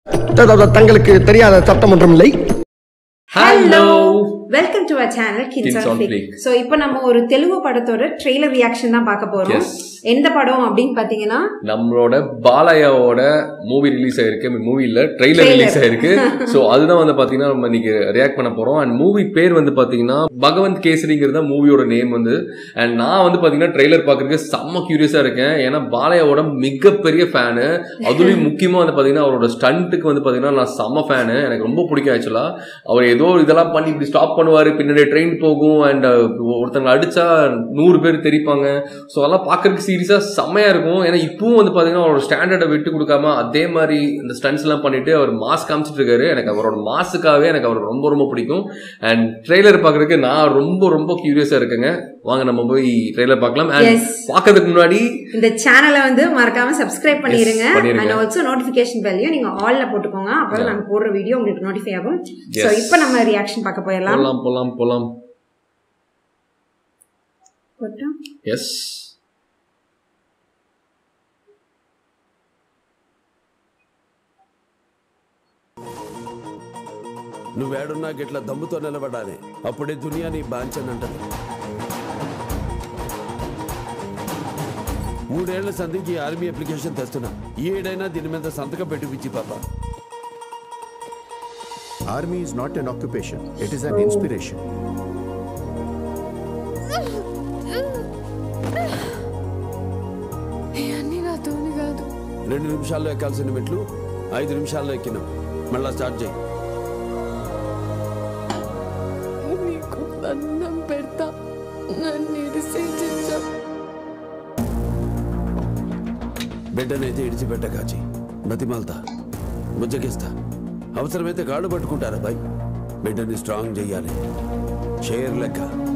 தங்களுக்கு தெரியாத சட்டம் ஒன்றும் இல்லை hello welcome to our channel Kids kids on on Flick. Flick so இப்போ நம்ம ஒரு தெலுங்கு படத்தோட ட்ரெய்லர் ரியாக்ஷன் தான் பார்க்க போறோம் Yes. எந்த படம் அப்படின்னு பாத்தீங்கன்னா நம்மளோட பாலாயாவோட மூவி ரிலீஸ் ஆயிருக்கு மூவி இல்ல ட்ரெய்லர் Trailer. ரிலீஸ் ஆயிருக்கு சோ அதுதான் வந்து பாத்தீங்கன்னா நம்ம இன்னைக்கு ரியாக்ட் பண்ண போறோம் அண்ட் மூவி பேர் வந்து பாத்தீங்கன்னா பகவந்த் கேசரிங்கிறது மூவியோட நேம் வந்து அண்ட் நான் வந்து பாத்தீங்கன்னா ட்ரெய்லர் பாக்குறதுக்கு செம்ம கியூரியஸா இருக்கேன் ஏன்னா பாலாயாவோட மிகப்பெரிய ஃபேனு அதுலயும் முக்கியமா வந்து பாத்தீங்கன்னா அவரோட ஸ்டண்ட்டுக்கு வந்து பாத்தீங்கன்னா நான் செம்ம ஃபேனு எனக்கு ரொம்ப பிடிக்கும் ஆக்சுவலா அவர் ஏதோ இதெல்லாம் பண்ணி இப்படி ஸ்டாப் பண்ணுவாரு பின்னாடி ட்ரெயின் போகும் அண்ட் ஒருத்தங்க அடிச்சா நூறு பேர் தெரிப்பாங்க ஸோ அதெல்லாம் பார்க்கறதுக்கு சீரியஸாக செம்மையா இருக்கும் ஏன்னா இப்பவும் வந்து பார்த்தீங்கன்னா அவரோட ஸ்டாண்டர்டை விட்டு கொடுக்காம அதே மாதிரி இந்த ஸ்டன்ஸ் எல்லாம் பண்ணிட்டு அவர் மாஸ் காமிச்சிட்டு இருக்காரு எனக்கு அவரோட மாஸுக்காகவே எனக்கு அவர் ரொம்ப ரொம்ப பிடிக்கும் அண்ட் ட்ரெய்லர் பார்க்கறதுக்கு நான் ரொம்ப ரொம்ப கியூரியஸாக இருக்கேங்க வாங்க நம்ம போய் ட்ரெய்லர் பார்க்கலாம் அண்ட் Yes. பார்க்கறதுக்கு முன்னாடி இந்த சேனலை வந்து மறக்காம சப்ஸ்கிரைப் பண்ணிருங்க Yes, பண்ணிருங்க. அண்ட் ஆல்சோ நோட்டிபிகேஷன் பெல்லையும் நீங்க ஆல்ல போட்டுக்கோங்க அப்பதான் Yeah. நாங்க போடுற வீடியோ உங்களுக்கு நோட்டிஃபை ஆகும் Yes. ஸோ இப்போ நம்ம ரியாக்ஷன் பார்க்க போயிடலாம் போலாம் போலாம் போலாம் போட்டா? எஸ் నువ్వేడున్నా గిట్ల దమ్ముతో నిలబడాలి అప్పుడే దునియా నీ బాంచనంటది మూడేళ్ల సంధికి ఆర్మీ అప్లికేషన్ తెస్తున్నా ఈ ఏడైనా దీని మీద సంతకం పెట్టిపిచ్చి పాప Army is not an occupation, it is an inspiration. అన్నీ నాతోని కాదు రెండు నిమిషాల్లో ఎక్కాల్సిన మెట్లు ఐదు నిమిషాల్లో ఎక్కినాం మళ్ళా స్టార్ట్ చేయి నీకు దండం పెడతా నన్ను ఇరిసేయించా బిడ్డనైతే ఇడిచిపెట్ట కాచి బతిమాలతా బుజ్జగిస్తా అవసరమైతే కాళ్ళు పట్టుకుంటారా బాయ్ బిడ్డని స్ట్రాంగ్ చెయ్యాలి షేర్ లెక్క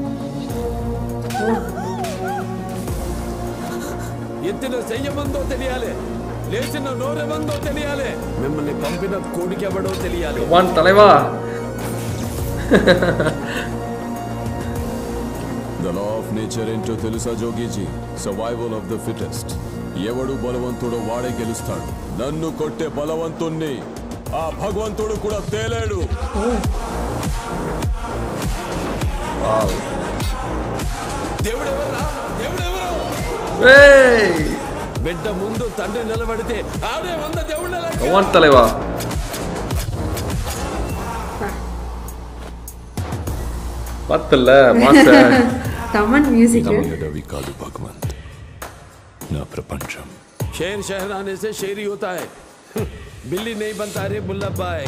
ఎత్తిన చెయ్యమందో తెలియాలి లేచిన నోరెమందో తెలియాలి మిమ్మల్ని పంపిన కోడికెవడో తెలియాలి ஒன் தலைவா ద లా ఆఫ్ నేచర్ ఏంటో తెలుసా జోగీజీ సర్వైవల్ ఆఫ్ ద ఫిటెస్ట్ ఎవడు బలవంతుడో వాడే గెలుస్తాడు నన్ను కొట్టే బలవంతుణ్ణి ఆ భగవంతుడు కూడా తేలేడు దేవుడెవరా దేవుడెవరు ஏய் బిడ్డ ముందు తండ్రి నిలబడితే ఆడే వంద దేవుళ్ళ లెక్క. ஒன் தலைவா பத்தல மாச தமன் மியூசிக் అడవి కాదు భగవంత్ నా ప్రపంచం शेर शहराने से शेर ही होता है बिल्ली नहीं बनता रे बुल्ला भाई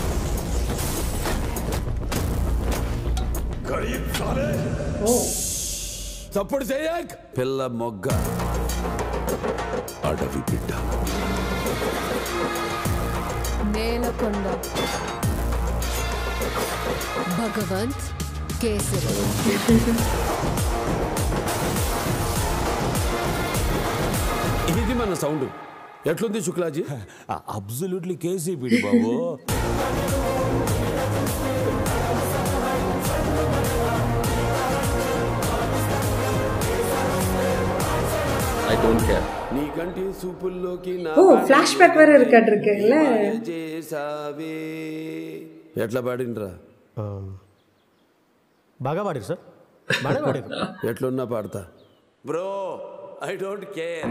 తప్పుడు చేయక్ పిల్ల మొగ్గ అడవి బిడ్డ నేలకొండ భగవంత్ కేసరి ఇది మన సౌండ్ ఎట్లుంది శుక్లాజీ అబ్సల్యూట్లీ కేసీపీడి బాబు ஐ டோன்ட் கேர் నీకంటి సూపుల్లోకి నా ஓ ஃபிளாஷ்பேக் வேற இருக்காட்டு இருக்குல்ல చేసావే ఎట్లా పాడినరా బాగా పాడారు సార్ బాగా పాడారు ఎట్లున్నా పాడతా bro I don't care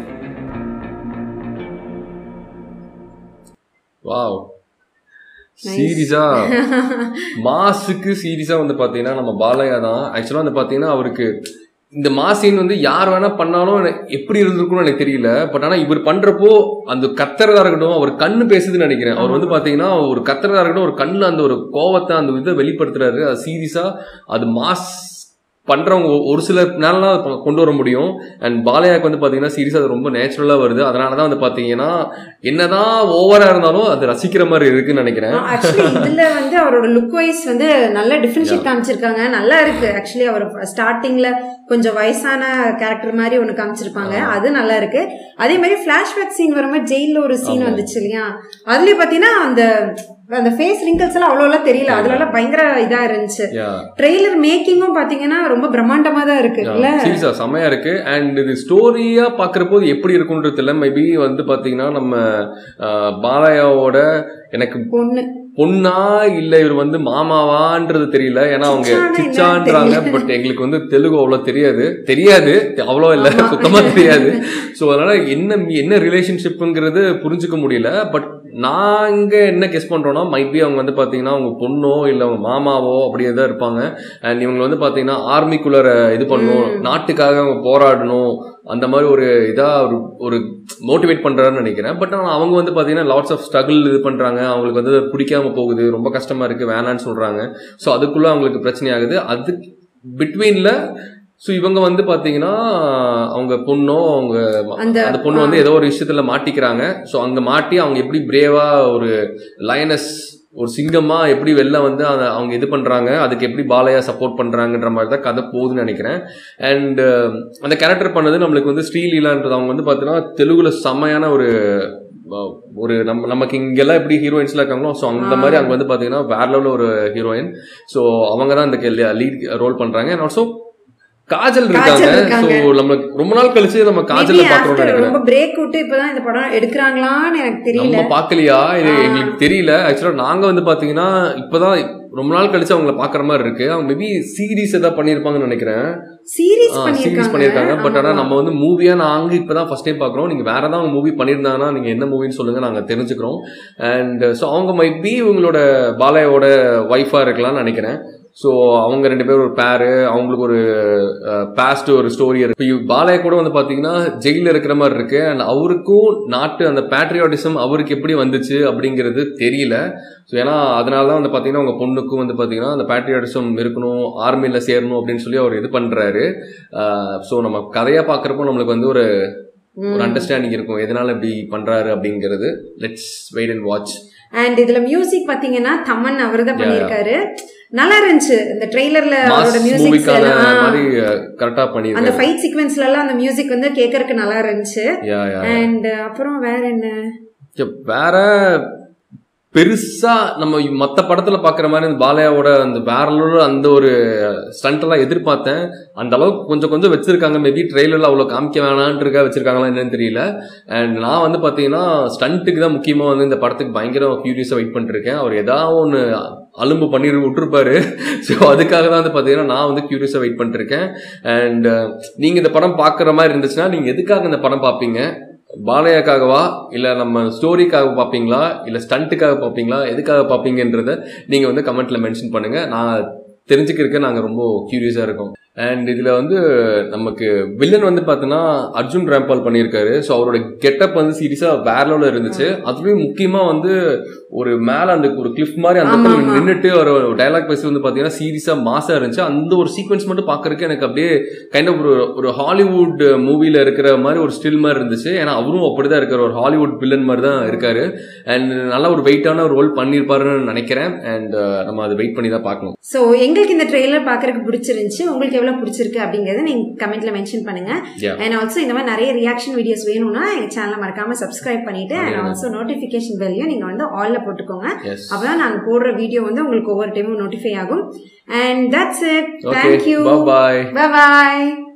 wow சீரியஸா மாஸுக்கு சீரியஸா வந்து பாத்தீங்கன்னா நம்ம பாலையா தான் ஆக்சுவலா வந்து பாத்தீங்கன்னா அவருக்கு இந்த மாசின் வந்து யார் வேணா பண்ணாலும் எனக்கு எப்படி இருந்திருக்கும்னு எனக்கு தெரியல பட் ஆனா இவர் பண்றப்போ அந்த கத்துறதா இருக்கட்டும் அவர் கண்ணு பேசுதுன்னு நினைக்கிறேன் அவர் வந்து பாத்தீங்கன்னா ஒரு கத்துறதா இருக்கட்டும் ஒரு கண்ணு அந்த ஒரு கோவத்தை அந்த இதை வெளிப்படுத்துறாரு அது சீரியஸா அது மாஸ் பண்றவங்க ஒ- ஒரு சில நேரம்லாம் அதை ப- கொண்டு வர முடியும் அண்ட் பாலையாக்கு வந்து பாத்தீங்கன்னா சீரியஸா அது ரொம்ப நேச்சுரலா வருது அதனால தான் வந்து பாத்தீங்கன்னா என்னதான் ஓவரா இருந்தாலும் அது ரசிக்கிற மாதிரி இருக்குன்னு நினைக்கிறேன் ஆக்சுவலி இதுல வந்து அவரோட லுக் வைஸ் வந்து நல்ல டிஃபரன்ஷியேட் காமிச்சிருக்காங்க நல்லா இருக்கு ஆக்சுவலி அவர் ஸ்டார்டிங்ல கொஞ்சம் வயசான கேரக்டர் மாதிரி ஒண்ணு காமிச்சிருப்பாங்க அது நல்லா இருக்கு அதே மாதிரி பிளாஷ்பேக் சீன் வரும்போது ஜெயில ஒரு சீன் ஆமா. வந்துச்சு இல்லையா அதுலயே பாத்தீங்கன்னா அந்த அந்த ஃபேஸ் ரிங்கிள்ஸ் எல்லாம் அவ்வளோ தெரியல அதுல எல்லாம் பயங்கர இதா இருந்துச்சு Yeah. ட்ரெய்லர் மேக்கிங்கும் பாத்தீங்கன்னா ரொம்ப பிரம்மாண்டமா தான் இருக்கு இல்ல சீரியஸா செமையா இருக்கு அண்ட் இது ஸ்டோரியா பாக்குறப்போ இது எப்படி இருக்குன்றது இல்ல மேபி வந்து பாத்தீங்கன்னா நம்ம ஆஹ், பாலையாவோட எனக்கு பொண்ணு பொண்ணா இல்ல இவர் வந்து மாமாவான்றது தெரியல ஏன்னா அவங்க சிச்சானா என்னன்னு சிச்சான்றாங்க தெரியல. பட் எங்களுக்கு வந்து தெலுங்கு அவ்வளவு தெரியாது தெரியாது அவ்வளோ இல்ல ஆமா. சுத்தமா தெரியாது ஸோ அதனால என்ன என்ன ரிலேஷன்ஷிப்புங்கிறது புரிஞ்சுக்க முடியல பட் நாங்க என்ன கெஸ் பண்றோம்னா மைட் பி அவங்க வந்து பாத்தீங்கன்னா அவங்க பொண்ணோ இல்ல அவங்க மாமாவோ அப்படியே தான் இருப்பாங்க அண்ட் இவங்க வந்து பாத்தீங்கன்னா ஆர்மிக்குள்ளர இது பண்ணணும் நாட்டுக்காக அவங்க போராடணும் அந்த மாதிரி ஒரு இதா ஒரு ஒரு மோட்டிவேட் பண்றாருன்னு நினைக்கிறேன் பட் ஆனால் அவங்க வந்து பாத்தீங்கன்னா லாட்ஸ் ஆஃப் ஸ்ட்ரகிள் இது பண்றாங்க அவங்களுக்கு வந்து அது பிடிக்காம போகுது ரொம்ப கஷ்டமா இருக்கு வேணான்னு சொல்றாங்க ஸோ அதுக்குள்ள அவங்களுக்கு பிரச்சனை ஆகுது அது பிட்வீன்ல ஸோ இவங்க வந்து பாத்தீங்கன்னா அவங்க பொண்ணோ அவங்க அந்த அந்த பொண்ணு வந்து ஏதோ ஒரு விஷயத்துல மாட்டிக்கிறாங்க ஸோ அங்க மாட்டி அவங்க எப்படி பிரேவா ஒரு லயனஸ் ஒரு சிங்கமா எப்படி வெளில வந்து அத- அவங்க இது பண்றாங்க அதுக்கு எப்படி பாலையா சப்போர்ட் பண்றாங்கன்ற மாதிரி தான் கதை போகுதுன்னு நினைக்கிறேன் அண்ட் அந்த கேரக்டர் பண்ணது நம்மளுக்கு வந்து ஸ்ரீலீலான்றது அவங்க வந்து பார்த்தீங்கன்னா தெலுங்குல செம்மையான ஒரு அஹ், ஒரு நம்ம நமக்கு இங்கெல்லாம் எப்படி ஹீரோயின்ஸ்லாம் இருக்காங்களோ ஸோ அந்த ஆ. மாதிரி அங்கே வந்து பார்த்தீங்கன்னா வேற லெவலில் ஒரு ஹீரோயின் ஸோ அவங்க தான் அந்த லீட் ரோல் பண்றாங்க அண்ட் ஆல்சோ காஜல் இருக்காங்க காஜல் ஸோ இருக்காங்க. நம்மளுக்கு ரொம்ப நாள் கழிச்சு நம்ம Maybe காஜல்ல after பாக்குறோம்னு நினைக்கிறேன் ரொம்ப பிரேக் விட்டு இப்பதான் இந்த படம் எடுக்கிறாங்களான்னு எனக்கு தெரியல நம்ம பார்க்கலையா இது ஆ. எங்களுக்கு தெரியல ஆக்சுவலா நாங்க வந்து பாத்தீங்கன்னா இப்பதான் ரொம்ப நாள் கழிச்சு அவங்கள பாக்குற மாதிரி இருக்கு அவங்க மேபி சீரிஸ் ஏதாவது பண்ணிருப்பாங்கன்னு நினைக்கிறேன் சீரிஸ் சீரிஸ் பண்ணிருக்காங்க பண்ணிருக்காங்க பட் ஆனா ஆமா. நம்ம வந்து மூவியா நாங்க இப்பதான் ஃபர்ஸ்ட் டைம் பாக்குறோம் நீங்க வேற ஏதாவது மூவி பண்ணிருந்தாங்கன்னா நீங்க என்ன மூவின்னு சொல்லுங்க நாங்க தெரிஞ்சுக்கிறோம் அண்ட் ஸோ அவங்க மைட் பி இவங்களோட பாலையோட ஒய்ஃபா இருக்கலாம்னு நினைக்கிறேன் ஸோ அவங்க ரெண்டு பேரும் ஒரு பேரு அவங்களுக்கு ஒரு பாஸ்ட் ஒரு ஸ்டோரி இருக்கு இப்போ பாலையா கூட வந்து பாத்தீங்கன்னா ஜெயில இருக்கிற மாதிரி இருக்கு அண்ட் அவருக்கும் நாட்டு அந்த பேட்ரியாட்டிசம் அவருக்கு எப்படி வந்துச்சு அப்படிங்கிறது தெரியல ஸோ ஏன்னா அதனால தான் வந்து பார்த்தீங்கன்னா உங்கள் பொண்ணுக்கும் வந்து பார்த்தீங்கன்னா அந்த பேட்ரியாட்டிசம் இருக்கணும் ஆர்மியில் சேரணும் அப்படின்னு சொல்லி அவர் இது பண்ணுறாரு ஸோ நம்ம கதையாக பார்க்குறப்போ நம்மளுக்கு வந்து ஒரு ஒரு அண்டர்ஸ்டாண்டிங் இருக்கும் எதனால இப்படி பண்ணுறாரு அப்படிங்கிறது let's wait and watch and இதுல மியூசிக் பாத்தீங்கன்னா தமன் அவர் தான் Yeah, பண்ணிருக்காரு நல்லா இருந்துச்சு இந்த ட்ரெய்லர்ல அவரோட மாஸ் மியூசிக் மூவிக்கான மாதிரி கரெக்டாக அந்த பண்ணியிருக்காரு ஃபைட் சீக்வென்ஸ்ல எல்லாம் அந்த மியூசிக் வந்து கேட்கறதுக்கு நல்லா இருந்துச்சு யா யா அண்ட் அப்புறம் வேற என்ன சரி, வேற பெருசா நம்ம மத்த படத்துல பாக்குற மாதிரி இந்த பாலையாவோட அந்த வேற level அந்த ஒரு ஸ்டண்ட் எல்லாம் எதிர்பார்த்தேன் அந்த அளவுக்கு கொஞ்சம் கொஞ்சம் வச்சிருக்காங்க மேபி ட்ரெயிலர்ல அவ்வளவு காமிக்க வேணான்றக்கா வச்சிருக்காங்களா என்னன்னு தெரியல அண்ட் நான் வந்து பாத்தீங்கன்னா ஸ்டண்ட்டுக்கு தான் முக்கியமா வந்து இந்த படத்துக்கு பயங்கர கியூரியஸா வெயிட் பண்ணிருக்கேன் அவர் ஏதாவது ஒன்று அலும்பு பண்ணி விட்டுருப்பாரு ஸோ அதுக்காக தான் வந்து பார்த்தீங்கன்னா நான் வந்து கியூரியஸாக வெயிட் பண்ணிருக்கேன் அண்ட் நீங்கள் இந்த படம் பார்க்குற மாதிரி இருந்துச்சுன்னா நீங்கள் எதுக்காக இந்த படம் பார்ப்பீங்க பாலையாக்காகவா இல்லை நம்ம ஸ்டோரிக்காக பார்ப்பீங்களா இல்லை ஸ்டண்ட்டுக்காக பார்ப்பீங்களா எதுக்காக பார்ப்பீங்கன்றத நீங்கள் வந்து கமெண்ட்டில் மென்ஷன் பண்ணுங்கள் நான் தெரிஞ்சுக்கிறதுக்கு நாங்கள் ரொம்ப கியூரியஸாக இருக்கோம் அண்ட் இதில் வந்து நமக்கு வில்லன் வந்து பார்த்தோன்னா அர்ஜுன் ராம்பால் பண்ணியிருக்காரு ஸோ அவரோட கெட்டப் வந்து சீரியஸாக வேற லெவலில் இருந்துச்சு அதுலேயும் முக்கியமாக வந்து ஒரு மேலே அந்த ஒரு கிளிஃப் மாதிரி அந்த ஆமா, இடத்துல ஆமா. நின்றுட்டு ஒரு டைலாக் பேசி வந்து பார்த்தீங்கன்னா சீரியஸாக மாசாக இருந்துச்சு அந்த ஒரு சீக்வன்ஸ் மட்டும் பார்க்கறதுக்கு எனக்கு அப்படியே கைண்ட் ஆஃப் ஒரு ஒரு ஹாலிவுட் மூவியில் இருக்கிற மாதிரி ஒரு ஸ்டில் மாதிரி இருந்துச்சு ஏன்னா அவரும் அப்படிதான் இருக்காரு ஒரு ஹாலிவுட் வில்லன் மாதிரி தான் இருக்காரு அண்ட் நல்ல ஒரு வெயிட்டான ஒரு ரோல் பண்ணியிருப்பாருன்னு நினைக்கிறேன் அண்ட் நம்ம அதை வெயிட் பண்ணி தான் பார்க்கணும் சோ எங்களுக்கு இந்த ட்ரெய்லர் பாக்குறதுக்கு பிடிச்சிருந்துச்சு உங்களுக்கு எவ்வளவு பிடிச்சிருக்கு அப்படிங்கறத நீங்க கமெண்ட்ல மென்ஷன் பண்ணுங்க Yeah. அண்ட் ஆல்சோ இந்த மாதிரி நிறைய ரியாக்ஷன் வீடியோஸ் வேணும்னா எங்க சேனலை மறக்காம சப்ஸ்கிரைப் பண்ணிட்டு அண்ட் பண்ணிடுங்க. ஆல்சோ நோட்டிபிகேஷன் பெல்லையும் நீங்க வந்து ஆல்ல போட்டுக்கோங்க எஸ் அப்பதான் நாங்க போடுற வீடியோ வந்து உங்களுக்கு ஒவ்வொரு டைமும் நோட்டிஃபை ஆகும் and that's it okay thank you bye bye bye